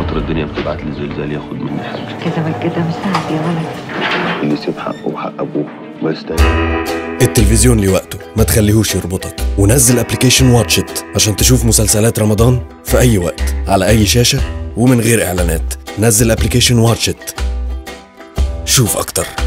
بكره الدنيا بتبعت لي زلزال ياخد مني حاجه كده والكده مش ساعد يا ولد اللي يسيب حقه وحق ابوه ما يستاهل التلفزيون ليه وقته ما تخليهوش يربطك ونزل ابلكيشن واتشت عشان تشوف مسلسلات رمضان في اي وقت على اي شاشة ومن غير اعلانات نزل ابلكيشن واتشت شوف اكتر